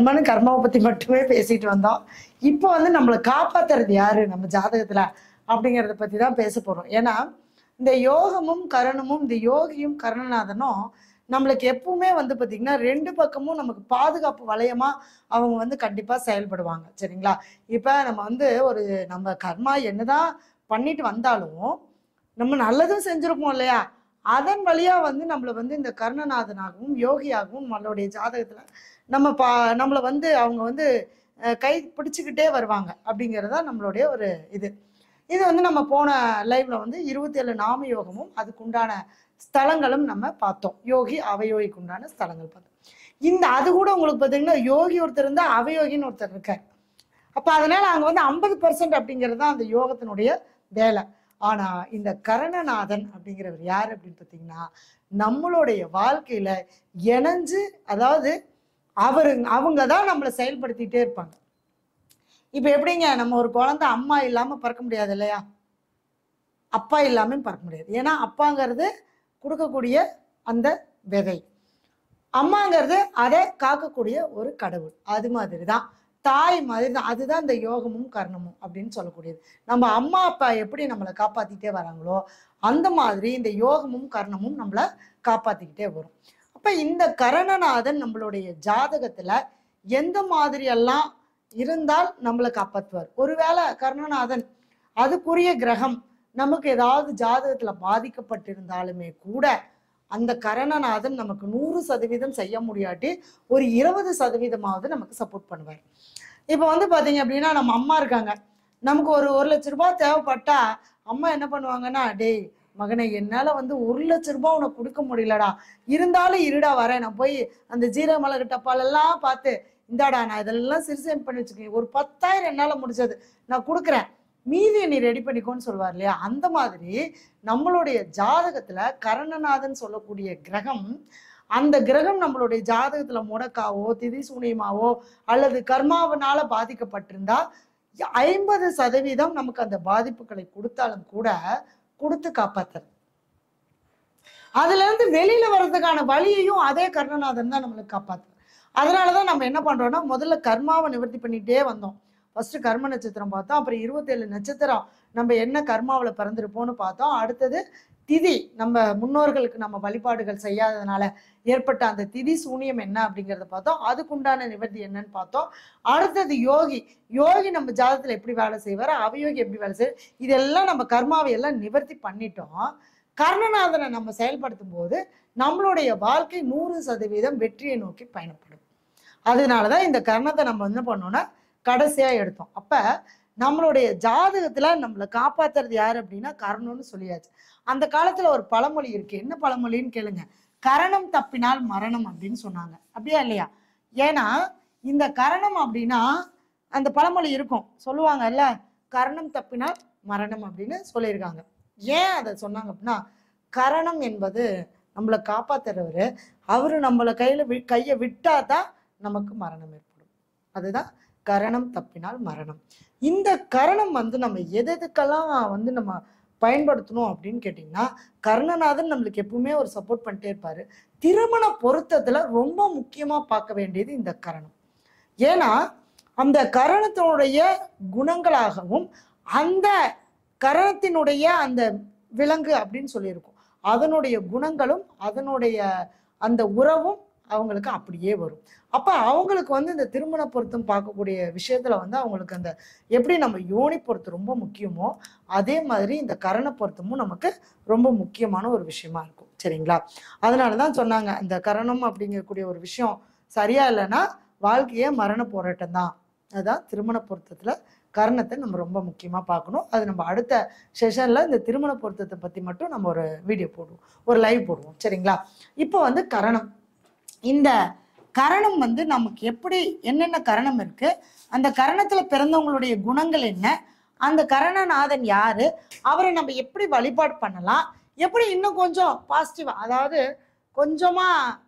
கர்மன்னு கர்மாவை பத்தி மட்டுமே பேசிட்டு வந்தோம் இப்போ வந்து நம்மளை காப்பாத்துறது யாரு நம்ம ஜாதகத்துல அப்படிங்கிறத பத்தி தான் பேச போறோம் ஏன்னா இந்த யோகமும் கரணமும் இந்த யோகியும் கருணநாதனும் நம்மளுக்கு எப்பவுமே வந்து பாத்தீங்கன்னா ரெண்டு பக்கமும் நமக்கு பாதுகாப்பு வளையமா அவங்க வந்து கண்டிப்பா செயல்படுவாங்க சரிங்களா இப்ப நம்ம வந்து ஒரு நம்ம கர்மா என்னதான் பண்ணிட்டு வந்தாலும் நம்ம நல்லதும் செஞ்சிருப்போம் இல்லையா அதன் வழியா வந்து நம்மளை வந்து இந்த கர்ணநாதனாகவும் யோகியாகவும் நம்மளுடைய ஜாதகத்துல நம்ம பா நம்மளை வந்து அவங்க வந்து அஹ், கை பிடிச்சுக்கிட்டே வருவாங்க அப்படிங்கிறது தான் நம்மளுடைய ஒரு இது இது வந்து நம்ம போன லைவ்ல வந்து இருபத்தேழு நாம யோகமும் அதுக்குண்டான ஸ்தலங்களும் நம்ம பார்த்தோம் யோகி அவயோகிக்கு உண்டான ஸ்தலங்கள் பார்த்தோம் இந்த அது கூட உங்களுக்கு பார்த்தீங்கன்னா யோகி ஒருத்தர் இருந்தா அவயோகின்னு ஒருத்தர் இருக்கார் அப்ப அதனால அங்க வந்து ஐம்பது பர்சன்ட் அப்படிங்கிறது தான் அந்த யோகத்தினுடைய வேலை ஆனா இந்த கரணநாதன் அப்படிங்கிறவர் யார் அப்படின்னு பார்த்தீங்கன்னா நம்மளுடைய வாழ்க்கையில இணைஞ்சு அதாவது அவரு அவங்க தான் நம்மளை செயல்படுத்திட்டே இருப்பாங்க இப்ப எப்படிங்க நம்ம ஒரு குழந்தை அம்மா இல்லாம பிறக்க முடியாது இல்லையா அப்பா இல்லாம பிறக்க முடியாது ஏன்னா அப்பாங்கிறது கொடுக்கக்கூடிய அந்த விதை அம்மாங்கிறது அதை காக்கக்கூடிய ஒரு கடவுள் அது மாதிரி தான் தாய் மாதிரி தான் அதுதான் இந்த யோகமும் கர்ணமும் அப்படின்னு சொல்லக்கூடியது நம்ம அம்மா அப்பா எப்படி நம்மளை காப்பாத்திட்டே வராங்களோ அந்த மாதிரி இந்த யோகமும் கர்ணமும் நம்மளை காப்பாத்திக்கிட்டே வரும் அப்ப இந்த கரணநாதன் நம்மளுடைய ஜாதகத்துல எந்த மாதிரியெல்லாம் இருந்தால் நம்மளை காப்பாற்றுவார் ஒருவேளை கர்ணநாதன் அதுக்குரிய கிரகம் நமக்கு ஏதாவது ஜாதகத்துல பாதிக்கப்பட்டிருந்தாலுமே கூட அந்த கரணநாதன் நமக்கு நூறு சதவீதம் செய்ய முடியாட்டி ஒரு இருபது சதவீதமாவது நமக்கு சப்போர்ட் பண்ணுவார் இப்போ வந்து பாத்தீங்க அப்படின்னா நம்ம அம்மா இருக்காங்க நமக்கு ஒரு ஒரு லட்ச ரூபாய் தேவைப்பட்டா அம்மா என்ன பண்ணுவாங்கன்னா டேய் மகனே என்னால வந்து ஒரு லட்ச ரூபாய் உனக்கு கொடுக்க முடியலடா இருந்தாலும் இருடா வரேன் நான் போய் அந்த ஜீரக மிளகு டப்பாலெல்லாம் பார்த்து இந்தாடா நான் இதெல்லாம் சிறுசேம் பண்ணி வச்சுக்கேன் ஒரு பத்தாயிரம் என்னால முடிஞ்சது நான் கொடுக்குறேன் மீதியை நீ ரெடி பண்ணிக்கோன்னு சொல்லுவார் இல்லையா அந்த மாதிரி நம்மளுடைய ஜாதகத்துல கரணநாதன் சொல்லக்கூடிய கிரகம் அந்த கிரகம் நம்மளுடைய ஜாதகத்துல முடக்காவோ திதி சூனியமாவோ அல்லது கர்மாவனால பாதிக்கப்பட்டிருந்தா ஐம்பது சதவீதம் நமக்கு அந்த பாதிப்புகளை கொடுத்தாலும் கூட கொடுத்து காப்பாத்துறது அதுல இருந்து வெளியில வர்றதுக்கான வழியையும் அதே கர்ணநாதன் தான் நம்மளுக்கு காப்பாத்துறது அதனாலதான் நம்ம என்ன பண்றோம்னா முதல்ல கர்மாவை நிவர்த்தி பண்ணிட்டே வந்தோம் ஃபர்ஸ்ட் கர்ம நட்சத்திரம் பார்த்தோம் அப்புறம் இருபத்தேழு நட்சத்திரம் நம்ம என்ன கர்மாவில் பிறந்திருப்போம்னு பார்த்தோம் அடுத்தது திதி நம்ம முன்னோர்களுக்கு நம்ம வழிபாடுகள் செய்யாததுனால ஏற்பட்ட அந்த திதி சூனியம் என்ன அப்படிங்கிறத பார்த்தோம் அதுக்குண்டான நிவர்த்தி என்னன்னு பார்த்தோம் அடுத்தது யோகி யோகி நம்ம ஜாதகத்துல எப்படி வேலை செய்வார் அவயோகி எப்படி வேலை செய்வார் இதெல்லாம் நம்ம கர்மாவை எல்லாம் நிவர்த்தி பண்ணிட்டோம் கர்ணநாதனை நம்ம செயல்படுத்தும் போது நம்மளுடைய வாழ்க்கை நூறு சதவீதம் வெற்றியை நோக்கி பயணப்படும் அதனாலதான் இந்த கர்ணத்தை நம்ம என்ன பண்ணோம்னா கடைசியா எடுத்தோம் அப்ப நம்மளுடைய ஜாதகத்துல நம்மளை காப்பாத்துறது யாரு அப்படின்னா கர்ணம்னு சொல்லியாச்சு அந்த காலத்துல ஒரு பழமொழி இருக்கு என்ன பழமொழின்னு கேளுங்க கரணம் தப்பினால் மரணம் அப்படின்னு சொன்னாங்க அப்படியா இல்லையா ஏன்னா இந்த கரணம் அப்படின்னா அந்த பழமொழி இருக்கும் சொல்லுவாங்கல்ல கரணம் தப்பினால் மரணம் அப்படின்னு சொல்லியிருக்காங்க ஏன் அதை சொன்னாங்க அப்படின்னா கரணம் என்பது நம்மளை காப்பாத்துறவர் அவரு நம்மளை கையில வி கையை விட்டாதான் நமக்கு மரணம் ஏற்படும் அதுதான் கரணம் தப்பினால் மரணம் இந்த கரணம் வந்து நம்ம எது எதுக்கெல்லாம் வந்து நம்ம பயன்படுத்தணும் அப்படின்னு கேட்டிங்கன்னா கர்ணநாதன் நம்மளுக்கு எப்பவுமே ஒரு சப்போர்ட் பண்ணிட்டே இருப்பாரு திருமண பொருத்தத்துல ரொம்ப முக்கியமா பார்க்க வேண்டியது இந்த கரணம் ஏன்னா அந்த கரணத்தினுடைய குணங்களாகவும் அந்த கரணத்தினுடைய அந்த விலங்கு அப்படின்னு சொல்லியிருக்கோம் அதனுடைய குணங்களும் அதனுடைய அந்த உறவும் அவங்களுக்கு அப்படியே வரும் அப்ப அவங்களுக்கு வந்து இந்த திருமண பொருத்தம் பார்க்கக்கூடிய விஷயத்துல வந்து அவங்களுக்கு அந்த எப்படி நம்ம யோனி பொருத்தம் ரொம்ப முக்கியமோ அதே மாதிரி இந்த கரண பொருத்தமும் நமக்கு ரொம்ப முக்கியமான ஒரு விஷயமா இருக்கும் சரிங்களா அதனால தான் சொன்னாங்க இந்த கரணம் அப்படிங்கக்கூடிய ஒரு விஷயம் சரியா இல்லைன்னா வாழ்க்கையே மரண போராட்டம் தான் அதுதான் திருமண பொருத்தத்துல கரணத்தை நம்ம ரொம்ப முக்கியமா பார்க்கணும் அது நம்ம அடுத்த செஷன்ல இந்த திருமண பொருத்தத்தை பத்தி மட்டும் நம்ம ஒரு வீடியோ போடுவோம் ஒரு லைவ் போடுவோம் சரிங்களா இப்போ வந்து கரணம் இந்த கரணம் வந்து நமக்கு எப்படி என்னென்ன கரணம் இருக்கு அந்த கரணத்துல பிறந்தவங்களுடைய குணங்கள் என்ன அந்த கரணநாதன் யாரு அவரை நம்ம எப்படி வழிபாடு பண்ணலாம் எப்படி இன்னும் கொஞ்சம் பாசிட்டிவா அதாவது கொஞ்சமா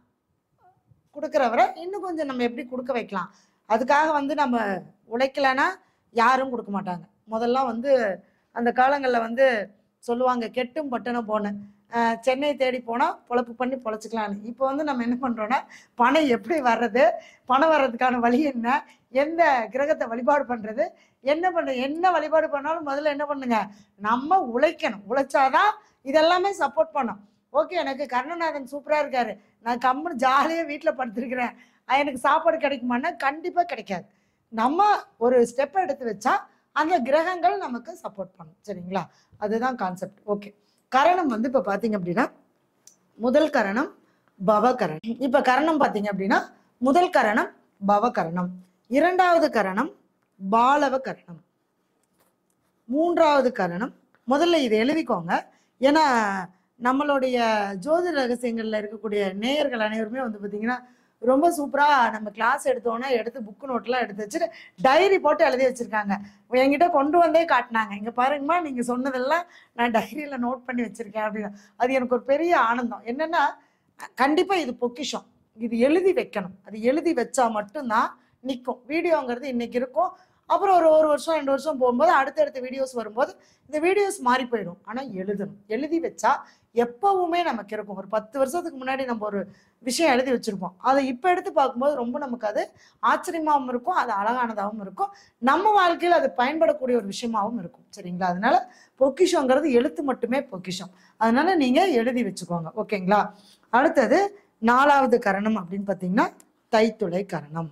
கொடுக்குறவரை இன்னும் கொஞ்சம் நம்ம எப்படி கொடுக்க வைக்கலாம் அதுக்காக வந்து நம்ம உழைக்கலைன்னா யாரும் கொடுக்க மாட்டாங்க முதல்ல வந்து அந்த காலங்களில் வந்து சொல்லுவாங்க கெட்டும் பட்டணம் போன அஹ், சென்னை தேடி போனால் பொழப்பு பண்ணி பொழைச்சிக்கலாம்னு இப்போ வந்து நம்ம என்ன பண்ணுறோன்னா பணம் எப்படி வர்றது பணம் வர்றதுக்கான வழி என்ன எந்த கிரகத்தை வழிபாடு பண்ணுறது என்ன பண்ண என்ன வழிபாடு பண்ணாலும் முதல்ல என்ன பண்ணுங்க நம்ம உழைக்கணும் உழைச்சாதான் இதெல்லாமே சப்போர்ட் பண்ணும் ஓகே எனக்கு கருணநாதன் சூப்பராக இருக்காரு நான் கம்முன்னு ஜாலியாக வீட்டில் படுத்திருக்கிறேன் அஹ் எனக்கு சாப்பாடு கிடைக்குமான்னா கண்டிப்பாக கிடைக்காது நம்ம ஒரு ஸ்டெப் எடுத்து வச்சா அந்த கிரகங்கள் நமக்கு சப்போர்ட் பண்ணும் சரிங்களா அதுதான் கான்செப்ட் ஓகே கரணம் வந்து இப்போ பார்த்தீங்க அப்படின்னா முதல் கரணம் பவகரணம் இப்போ கரணம் பார்த்தீங்க அப்படின்னா முதல் கரணம் பவகரணம் இரண்டாவது கரணம் பாலவ கரணம் மூன்றாவது கரணம் முதல்ல இதை எழுதிக்கோங்க ஏன்னா நம்மளுடைய ஜோதிட ரகசியங்கள்ல இருக்கக்கூடிய நேயர்கள் அனைவருமே வந்து பார்த்தீங்கன்னா ரொம்ப சூப்பரா நம்ம கிளாஸ் எடுத்தோன்னா எடுத்து புக்கு நோட்லாம் எடுத்து வச்சுட்டு டைரி போட்டு எழுதி வச்சிருக்காங்க என்கிட்ட கொண்டு வந்தே காட்டினாங்க இங்க பாருங்கம்மா நீங்க சொன்னதெல்லாம் நான் டைரியில நோட் பண்ணி வச்சிருக்கேன் அப்படின்னு அது எனக்கு ஒரு பெரிய ஆனந்தம் என்னன்னா கண்டிப்பா இது பொக்கிஷம் இது எழுதி வைக்கணும் அது எழுதி வச்சா மட்டும்தான் நிற்கும் வீடியோங்கிறது இன்னைக்கு இருக்கும் அப்புறம் ஒரு ஒரு வருஷம் ரெண்டு வருஷம் போகும்போது அடுத்தடுத்த வீடியோஸ் வரும்போது இந்த வீடியோஸ் மாறி போயிடும் ஆனால் எழுதணும் எழுதி வச்சா எப்பவுமே நமக்கு இருக்கும் ஒரு பத்து வருஷத்துக்கு முன்னாடி நம்ம ஒரு விஷயம் எழுதி வச்சிருப்போம் அதை இப்போ எடுத்து பார்க்கும்போது ரொம்ப நமக்கு அது ஆச்சரியமாகவும் இருக்கும் அது அழகானதாகவும் இருக்கும் நம்ம வாழ்க்கையில் அது பயன்படக்கூடிய ஒரு விஷயமாகவும் இருக்கும் சரிங்களா அதனால பொக்கிஷங்கிறது எழுத்து மட்டுமே பொக்கிஷம் அதனால நீங்க எழுதி வச்சுக்கோங்க ஓகேங்களா அடுத்தது நாலாவது கரணம் அப்படின்னு பார்த்தீங்கன்னா தைத்துளை கரணம்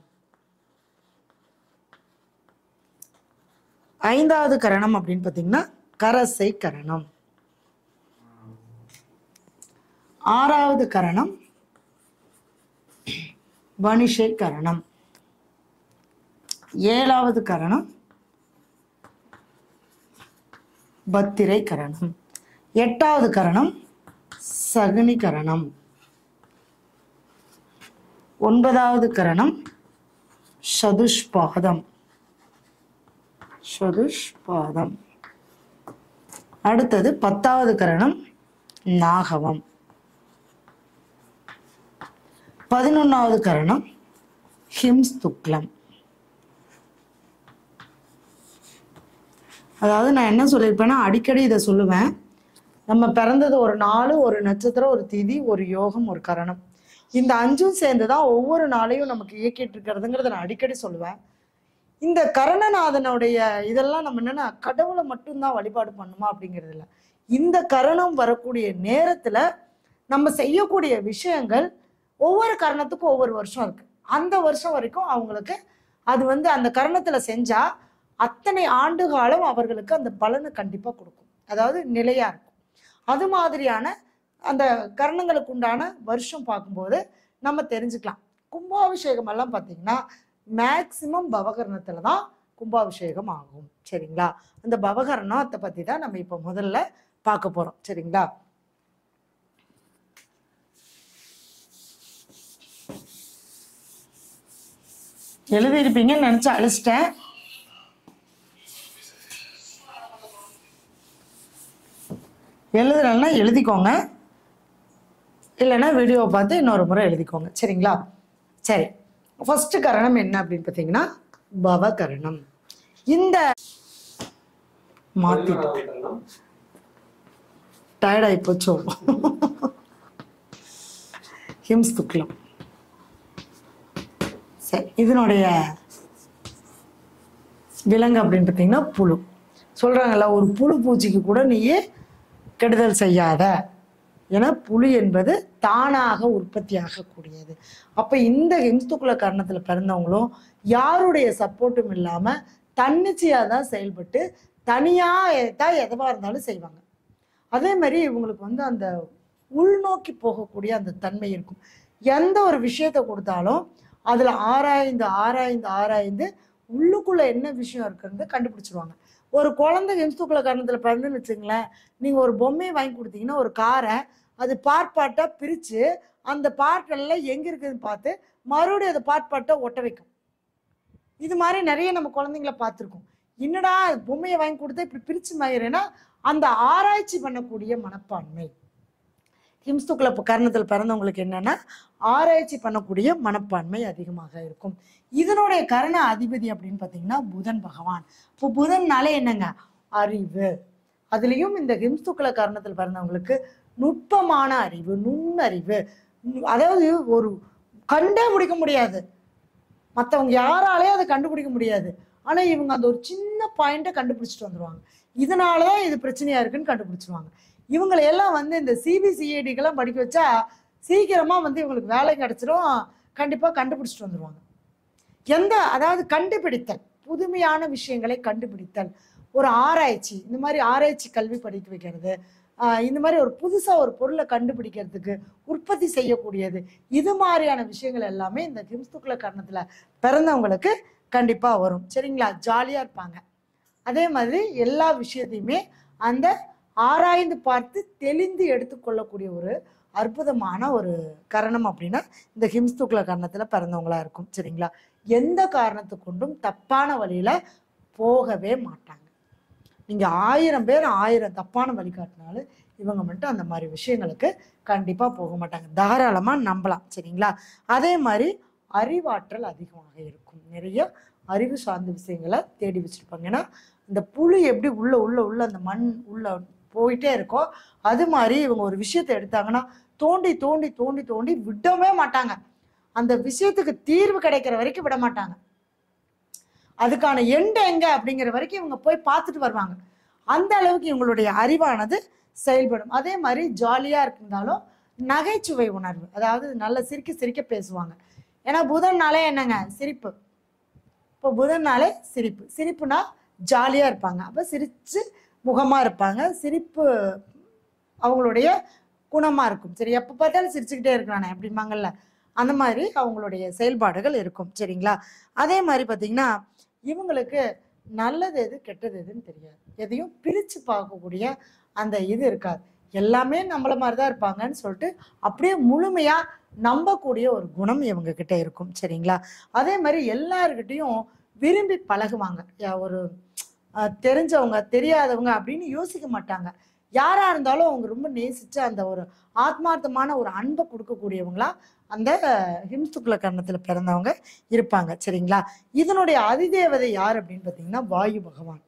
ஐந்தாவது கரணம் அப்படின்னு பார்த்தீங்கன்னா கரசை கரணம் ஆறாவது கரணம் வணிஷை கரணம் ஏழாவது கரணம் பத்திரை கரணம் எட்டாவது கரணம் சகுனி கரணம் ஒன்பதாவது கரணம் சதுஷ்பாதம் சதுஷ்பாதம் அடுத்தது பத்தாவது கரணம் நாகவம் பதினொன்னாவது கரணம் ஹிம்ஸ் துக்லம் அதாவது நான் என்ன சொல்லியிருப்பேன்னா அடிக்கடி இதை சொல்லுவேன் நம்ம பிறந்தது ஒரு நாள் ஒரு நட்சத்திரம் ஒரு திதி ஒரு யோகம் ஒரு கரணம் இந்த அஞ்சும் சேர்ந்து தான் ஒவ்வொரு நாளையும் நமக்கு இயக்கிட்டு இருக்கிறதுங்கிறத நான் அடிக்கடி சொல்லுவேன் இந்த கரணநாதனுடைய இதெல்லாம் நம்ம என்னன்னா கடவுளை மட்டும்தான் வழிபாடு பண்ணுமா அப்படிங்கிறது இல்லை இந்த கரணம் வரக்கூடிய நேரத்துல நம்ம செய்யக்கூடிய விஷயங்கள் ஒவ்வொரு கரணத்துக்கும் ஒவ்வொரு வருஷம் இருக்கு அந்த வருஷம் வரைக்கும் அவங்களுக்கு அது வந்து அந்த கரணத்துல செஞ்சா அத்தனை ஆண்டு காலம் அவர்களுக்கு அந்த பலனை கண்டிப்பா கொடுக்கும் அதாவது நிலையா இருக்கும் அது மாதிரியான அந்த கரணங்களுக்கு உண்டான வருஷம் பார்க்கும்போது நம்ம தெரிஞ்சுக்கலாம் கும்பாபிஷேகம் எல்லாம் பார்த்தீங்கன்னா மேக்சிமம் பவகரணத்துல தான் கும்பாபிஷேகம் ஆகும் சரிங்களா அந்த பவகரணத்தை பத்தி தான் நம்ம இப்போ முதல்ல பார்க்க போறோம் சரிங்களா எழுதியிருப்பீங்கன்னு நினைச்சு அழிச்சிட்டேன் எழுதுறேன்னா எழுதிக்கோங்க இல்லைன்னா வீடியோவை பார்த்து இன்னொரு முறை எழுதிக்கோங்க சரிங்களா சரி ஃபர்ஸ்ட் கரணம் என்ன அப்படின்னு பார்த்தீங்கன்னா பவகரணம் இந்த மாத்திட்டோம் டயர்ட் ஆகி போச்சோ ஹிம்ஸ் துக்லம் சரி இதனுடைய விலங்கு அப்படின்னு பார்த்தீங்கன்னா புழு சொல்றாங்கல்ல ஒரு புழு பூச்சிக்கு கூட நீயே கெடுதல் செய்யாத ஏன்னா புலி என்பது தானாக உற்பத்தி ஆகக்கூடியது அப்ப இந்த ஹிம்ஸ்துக்குல கரணத்துல பிறந்தவங்களும் யாருடைய சப்போர்ட்டும் இல்லாம தன்னிச்சையா தான் செயல்பட்டு தனியா தான் எதுவா இருந்தாலும் செய்வாங்க அதே மாதிரி இவங்களுக்கு வந்து அந்த உள்நோக்கி போகக்கூடிய அந்த தன்மை இருக்கும் எந்த ஒரு விஷயத்தை கொடுத்தாலும் அதுல ஆராய்ந்து ஆராய்ந்து ஆராய்ந்து உள்ளுக்குள்ள என்ன விஷயம் இருக்குன்னு கண்டுபிடிச்சிருவாங்க ஒரு குழந்தை ஹிம்ஸ்துக்குள்ள கரணத்துல பிறந்துன்னு வச்சுங்களேன் நீங்க ஒரு பொம்மையை வாங்கி கொடுத்தீங்கன்னா ஒரு காரை அது பார்ட் பார்ட்டா பிரிச்சு அந்த பார்ட் எல்லாம் எங்க இருக்குதுன்னு பார்த்து மறுபடியும் அதை பார்ட் பார்ட்டா ஒட்ட வைக்கும் இது மாதிரி நிறைய நம்ம குழந்தைங்கள பார்த்துருக்கோம் என்னடா பொம்மையை வாங்கி கொடுத்தா இப்படி பிரிச்சு மாயிறேன்னா அந்த ஆராய்ச்சி பண்ணக்கூடிய மனப்பான்மை ஹிம்ஸ்துக்குல கர்ணத்தில் பிறந்தவங்களுக்கு என்னன்னா ஆராய்ச்சி பண்ணக்கூடிய மனப்பான்மை அதிகமாக இருக்கும் இதனுடைய கரண அதிபதி அப்படின்னு பார்த்தீங்கன்னா புதன் பகவான் இப்போ புதன்னாலே என்னங்க அறிவு அதுலேயும் இந்த ஹிம்ஸ்துக்ல காரணத்தில் பிறந்தவங்களுக்கு நுட்பமான அறிவு நுண்ணறிவு நு- அதாவது ஒரு கண்டே பிடிக்க முடியாது மற்றவங்க யாராலையும் அதை கண்டுபிடிக்க முடியாது ஆனால் இவங்க அந்த ஒரு சின்ன பாயிண்ட்டை கண்டுபிடிச்சிட்டு வந்துருவாங்க இதனால தான் இது பிரச்சனையா இருக்குன்னு கண்டுபிடிச்சிருவாங்க இவங்களை எல்லாம் வந்து இந்த சிபிசிஐடிக்கெல்லாம் படிக்க வச்சா சீக்கிரமா வந்து இவங்களுக்கு வேலை கிடைச்சிரும் கண்டிப்பாக கண்டுபிடிச்சிட்டு வந்துருவாங்க எந்த அதாவது கண்டுபிடித்தல் புதுமையான விஷயங்களை கண்டுபிடித்தல் ஒரு ஆராய்ச்சி இந்த மாதிரி ஆராய்ச்சி கல்வி படிக்க வைக்கிறது ஆஹ் இந்த மாதிரி ஒரு புதுசாக ஒரு பொருளை கண்டுபிடிக்கிறதுக்கு உற்பத்தி செய்யக்கூடியது இது மாதிரியான விஷயங்கள் எல்லாமே இந்த ஹிம்ஸ்துக்ல கர்ணத்தில் பிறந்தவங்களுக்கு கண்டிப்பாக வரும் சரிங்களா ஜாலியாக இருப்பாங்க அதே மாதிரி எல்லா விஷயத்தையுமே அந்த ஆராய்ந்து பார்த்து தெளிந்து எடுத்துக்கொள்ளக்கூடிய ஒரு அற்புதமான ஒரு கரணம் அப்படின்னா இந்த ஹிம்ஸ்துக்ல கர்ணத்தில் பிறந்தவங்களா இருக்கும் சரிங்களா எந்த காரணத்தை கொண்டும் தப்பான வழியில போகவே மாட்டாங்க நீங்க ஆயிரம் பேர் ஆயிரம் தப்பான வழி காட்டினாலும் இவங்க மட்டும் அந்த மாதிரி விஷயங்களுக்கு கண்டிப்பா போக மாட்டாங்க தாராளமா நம்பலாம் சரிங்களா அதே மாதிரி அறிவாற்றல் அதிகமாக இருக்கும் நிறைய அறிவு சார்ந்த விஷயங்களை தேடி வச்சிருப்பாங்க ஏன்னா இந்த புழு எப்படி உள்ள உள்ள உள்ள அந்த மண் உள்ள போயிட்டே இருக்கோ அது மாதிரி இவங்க ஒரு விஷயத்தை எடுத்தாங்கன்னா தோண்டி தோண்டி தோண்டி தோண்டி விடவே மாட்டாங்க அந்த விஷயத்துக்கு தீர்வு கிடைக்கிற வரைக்கும் விட மாட்டாங்க அதுக்கான எண்டு எங்க அப்படிங்கிற வரைக்கும் இவங்க போய் பார்த்துட்டு வருவாங்க அந்த அளவுக்கு இவங்களுடைய அறிவானது செயல்படும் அதே மாதிரி ஜாலியா இருந்தாலும் நகைச்சுவை உணர்வு அதாவது நல்ல சிரிக்க சிரிக்க பேசுவாங்க ஏன்னா புதன்னாலே என்னங்க சிரிப்பு இப்போ புதன்னாலே சிரிப்பு சிரிப்புனா ஜாலியா இருப்பாங்க அப்ப சிரிச்சு முகமா இருப்பாங்க சிரிப்பு அவங்களுடைய குணமா இருக்கும் சரி எப்போ பார்த்தாலும் சிரிச்சுக்கிட்டே இருக்கிறானே அப்படிம்பாங்கல்ல அந்த மாதிரி அவங்களுடைய செயல்பாடுகள் இருக்கும் சரிங்களா அதே மாதிரி பார்த்தீங்கன்னா இவங்களுக்கு நல்லது எது கெட்டது எதுன்னு தெரியாது எதையும் பிரித்து பார்க்கக்கூடிய அந்த இது இருக்காது எல்லாமே நம்மள மாதிரி தான் இருப்பாங்கன்னு சொல்லிட்டு அப்படியே முழுமையா நம்பக்கூடிய ஒரு குணம் இவங்க கிட்ட இருக்கும் சரிங்களா அதே மாதிரி எல்லாருக்கிட்டையும் விரும்பி பழகுவாங்க யா- ஒரு அஹ், தெரிஞ்சவங்க தெரியாதவங்க அப்படின்னு யோசிக்க மாட்டாங்க யாரா இருந்தாலும் அவங்க ரொம்ப நேசிச்சு அந்த ஒரு ஆத்மார்த்தமான ஒரு அன்பை கொடுக்கக்கூடியவங்களா அந்த ஹிம்சுக்ல கர்ணத்துல பிறந்தவங்க இருப்பாங்க சரிங்களா இதனுடைய அதிதேவதை யார் அப்படின்னு பார்த்தீங்கன்னா வாயு பகவான்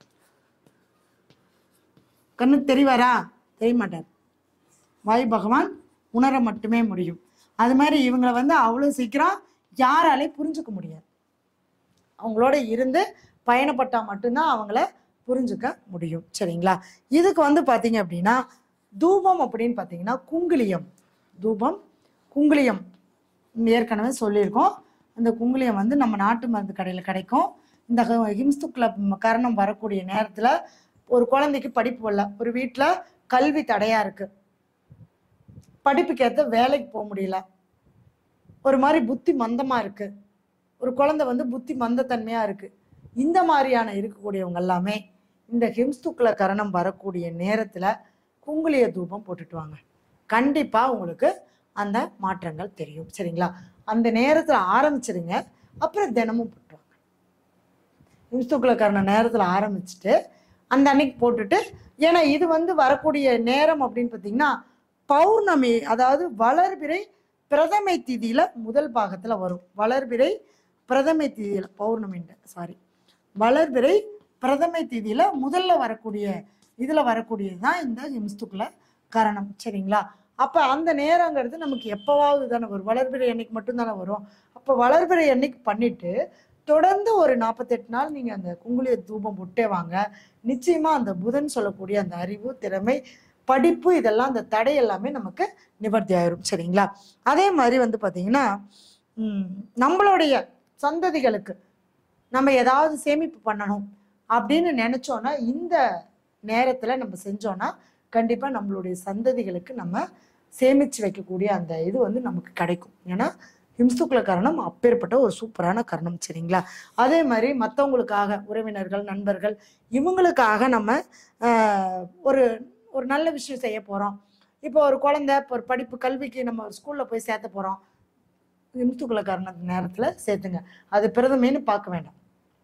கண்ணுக்கு தெரிவாரா தெரிய மாட்டார் வாயு பகவான் உணர மட்டுமே முடியும் அது மாதிரி இவங்களை வந்து அவ்வளோ சீக்கிரம் யாராலையும் புரிஞ்சுக்க முடியாது அவங்களோட இருந்து பயணப்பட்டா மட்டும்தான் அவங்கள புரிஞ்சுக்க முடியும் சரிங்களா இதுக்கு வந்து பார்த்தீங்க அப்படின்னா தூபம் அப்படின்னு பார்த்தீங்கன்னா குங்குலியம் தூபம் குங்குலியம் ஏற்கனவே சொல்லியிருக்கோம் அந்த குங்குலியம் வந்து நம்ம நாட்டு மருந்து கடையில் கிடைக்கும் இந்த ஹ- ஹிம்ஸ்து கிளப் கரணம் வரக்கூடிய நேரத்தில் ஒரு குழந்தைக்கு படிப்பு வரல ஒரு வீட்டில் கல்வி தடையா இருக்கு படிப்புக்கு ஏற்ற வேலைக்கு போக முடியல ஒரு மாதிரி புத்தி மந்தமா இருக்கு ஒரு குழந்தை வந்து புத்தி மந்தத்தன்மையா இருக்கு இந்த மாதிரியான இருக்கக்கூடியவங்க எல்லாமே இந்த ஹிம்ஸ்துக்ல கரணம் வரக்கூடிய நேரத்துல குங்குலிய தூபம் போட்டுட்டு வாங்க கண்டிப்பா உங்களுக்கு அந்த மாற்றங்கள் தெரியும் சரிங்களா அந்த நேரத்துல ஆரம்பிச்சிருங்க அப்புறம் தினமும் போட்டுருவாங்க ஹிம்ஸ்துக்ல கரண நேரத்துல ஆரம்பிச்சுட்டு அந்த அன்னைக்கு போட்டுட்டு ஏன்னா இது வந்து வரக்கூடிய நேரம் அப்படின்னு பார்த்தீங்கன்னா பௌர்ணமி அதாவது வளர்பிறை பிரதமை திதியில முதல் பாகத்துல வரும் வளர்பிறை பிரதமை திதியில பௌர்ணமின்ற சாரி வளர்பிறை பிரதமை திதியில முதல்ல வரக்கூடிய இதுல வரக்கூடியது தான் இந்த ஹிம்ஸ்துக்ல கரணம் சரிங்களா அப்ப அந்த நேரங்கிறது நமக்கு எப்பவாவது தானே வரும் வளர்பிறை அன்னைக்கு மட்டும்தானே வரும் அப்ப வளர்பிறை அன்னைக்கு பண்ணிட்டு தொடர்ந்து ஒரு நாற்பத்தெட்டு நாள் நீங்க அந்த குங்குளிய தூபம் போட்டே வாங்க நிச்சயமா அந்த புதன் சொல்லக்கூடிய அந்த அறிவு திறமை படிப்பு இதெல்லாம் அந்த தடை எல்லாமே நமக்கு நிவர்த்தி ஆயிரும் சரிங்களா அதே மாதிரி வந்து பாத்தீங்கன்னா ம், நம்மளுடைய சந்ததிகளுக்கு நம்ம ஏதாவது சேமிப்பு பண்ணணும் அப்படின்னு நினைச்சோன்னா இந்த நேரத்துல நம்ம செஞ்சோம்னா கண்டிப்பா நம்மளுடைய சந்ததிகளுக்கு நம்ம சேமிச்சு வைக்கக்கூடிய அந்த இது வந்து நமக்கு கிடைக்கும் ஏன்னா ஹிம்சுக்ல கரணம் அப்பேற்பட்ட ஒரு சூப்பரான கரணம் சரிங்களா அதே மாதிரி மற்றவங்களுக்காக உறவினர்கள் நண்பர்கள் இவங்களுக்காக நம்ம ஆஹ், ஒரு ஒரு நல்ல விஷயம் செய்ய போறோம் இப்போ ஒரு குழந்தை இப்போ ஒரு படிப்பு கல்விக்கு நம்ம ஒரு ஸ்கூல்ல போய் சேர்த்த போறோம் ஹிம்சுக்ல கரண நேரத்துல சேர்த்துங்க அது பிரதமேன்னு பார்க்க வேண்டாம்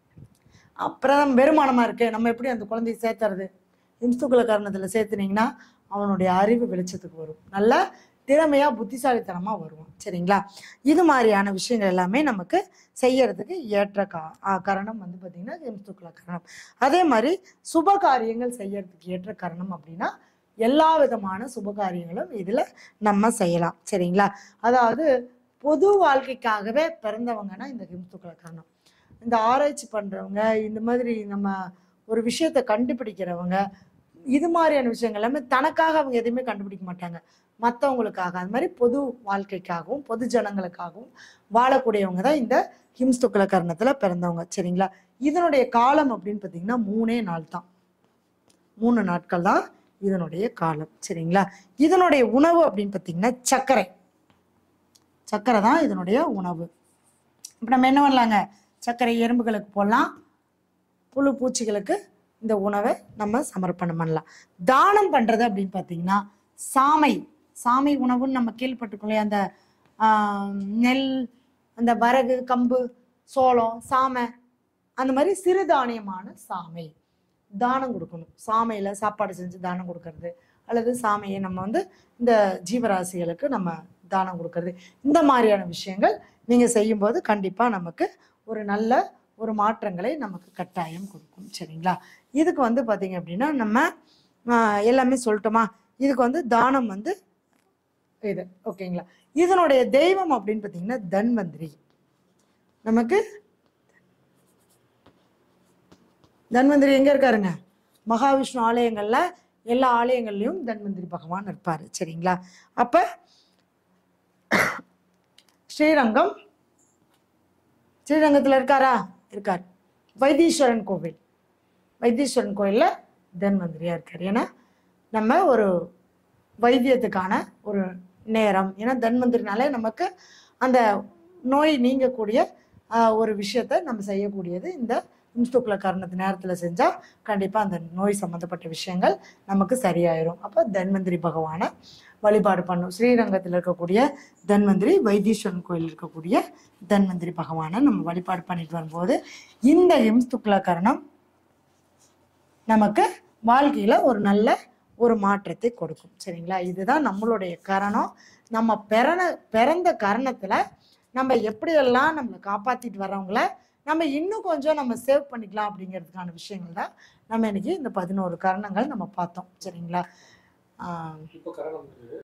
அப்புறம் வெறுமானமா இருக்கு நம்ம எப்படி அந்த குழந்தைய சேர்த்துறது இன்ஸ்துக்குல காரணத்துல சேர்த்துனீங்கன்னா அவனுடைய அறிவு வெளிச்சத்துக்கு வரும் நல்லா திறமையா புத்திசாலித்தனமா வருவோம் சரிங்களா இது மாதிரியான விஷயங்கள் எல்லாமே நமக்கு செய்யறதுக்கு ஏற்ற கா ஆ, கரணம் வந்து பார்த்தீங்கன்னா ஹிம்ஸ்துக்ல கரணம் அதே மாதிரி சுப காரியங்கள் செய்யறதுக்கு ஏற்ற கரணம் அப்படின்னா எல்லா விதமான சுப காரியங்களும் இதுல நம்ம செய்யலாம் சரிங்களா அதாவது பொது வாழ்க்கைக்காகவே பிறந்தவங்கன்னா இந்த ஹிம்ஸ்துக்ல கரணம் இந்த ஆராய்ச்சி பண்றவங்க இந்த மாதிரி நம்ம ஒரு விஷயத்தை கண்டுபிடிக்கிறவங்க இது மாதிரியான விஷயங்கள் எல்லாமே தனக்காக அவங்க எதுவுமே கண்டுபிடிக்க மாட்டாங்க மற்றவங்களுக்காக அது மாதிரி பொது வாழ்க்கைக்காகவும் பொது ஜனங்களுக்காகவும் வாழக்கூடியவங்க தான் இந்த ஹிம்ஸ்துக்ல கர்ணத்தில் பிறந்தவங்க சரிங்களா இதனுடைய காலம் அப்படின்னு பார்த்தீங்கன்னா மூணே நாள் தான் மூணு நாட்கள் தான் இதனுடைய காலம் சரிங்களா இதனுடைய உணவு அப்படின்னு பார்த்தீங்கன்னா சர்க்கரை சர்க்கரை தான் இதனுடைய உணவு இப்போ நம்ம என்ன பண்ணலாங்க சர்க்கரை எறும்புகளுக்கு போடலாம் புழு பூச்சிகளுக்கு இந்த உணவை நம்ம சமர்ப்பணம் பண்ணலாம் தானம் பண்ணுறது அப்படின்னு பார்த்தீங்கன்னா சாமை சாமை உணவுன்னு நம்ம கேள்விப்பட்டிருக்கோம் இல்லையா அந்த ஆம், நெல் அந்த வரகு கம்பு சோளம் சாமை அந்த மாதிரி சிறுதானியமான சாமை தானம் கொடுக்கணும் சாமையில் சாப்பாடு செஞ்சு தானம் கொடுக்கறது அல்லது சாமையை நம்ம வந்து இந்த ஜீவராசிகளுக்கு நம்ம தானம் கொடுக்கறது இந்த மாதிரியான விஷயங்கள் நீங்கள் செய்யும்போது கண்டிப்பாக நமக்கு ஒரு நல்ல ஒரு மாற்றங்களை நமக்கு கட்டாயம் கொடுக்கும் சரிங்களா இதுக்கு வந்து பார்த்தீங்க அப்படின்னா நம்ம ஆஹ், எல்லாமே சொல்லட்டுமா இதுக்கு வந்து தானம் வந்து இது ஓகேங்களா இதனுடைய தெய்வம் அப்படின்னு பார்த்தீங்கன்னா தன்வந்திரி நமக்கு தன்வந்திரி எங்க இருக்காருங்க மகாவிஷ்ணு ஆலயங்கள்ல எல்லா ஆலயங்கள்லயும் தன்வந்திரி பகவான் இருப்பாரு சரிங்களா அப்ப ஸ்ரீரங்கம் ஸ்ரீரங்கத்துல இருக்காரா இருக்கார் வைத்தீஸ்வரன் கோவில் வைத்தீஸ்வரன் கோயில்ல தன்வந்திரியா இருக்கார் ஏன்னா நம்ம ஒரு வைத்தியத்துக்கான ஒரு நேரம் ஏன்னா தன்வந்திரினாலே நமக்கு அந்த நோய் நீங்கக்கூடிய ஆஹ், ஒரு விஷயத்த நம்ம செய்யக்கூடியது இந்த இன்ஸ்டுக்ல கரணத்து நேரத்தில் செஞ்சால் கண்டிப்பாக அந்த நோய் சம்மந்தப்பட்ட விஷயங்கள் நமக்கு சரியாயிரும் அப்போ தன்வந்திரி பகவானை வழிபாடு பண்ணும் ஸ்ரீரங்கத்தில் இருக்கக்கூடிய தன்வந்திரி வைத்தீஸ்வரன் கோயில் இருக்கக்கூடிய தன்வந்திரி பகவானை நம்ம வழிபாடு பண்ணிட்டு வரும்போது இந்த இம்ஸ்துக்ல கரணம் நமக்கு வாழ்க்கையில ஒரு நல்ல ஒரு மாற்றத்தை கொடுக்கும் சரிங்களா இதுதான் நம்மளுடைய கரணம் நம்ம பிறன பிறந்த கரணத்துல நம்ம எப்படியெல்லாம் நம்மளை காப்பாத்திட்டு வர்றவங்கள நம்ம இன்னும் கொஞ்சம் நம்ம சேவ் பண்ணிக்கலாம் அப்படிங்கிறதுக்கான விஷயங்கள் தான் நம்ம இன்னைக்கு இந்த பதினோரு கரணங்கள் நம்ம பார்த்தோம் சரிங்களா ஆஹ் இப்போ கரணம்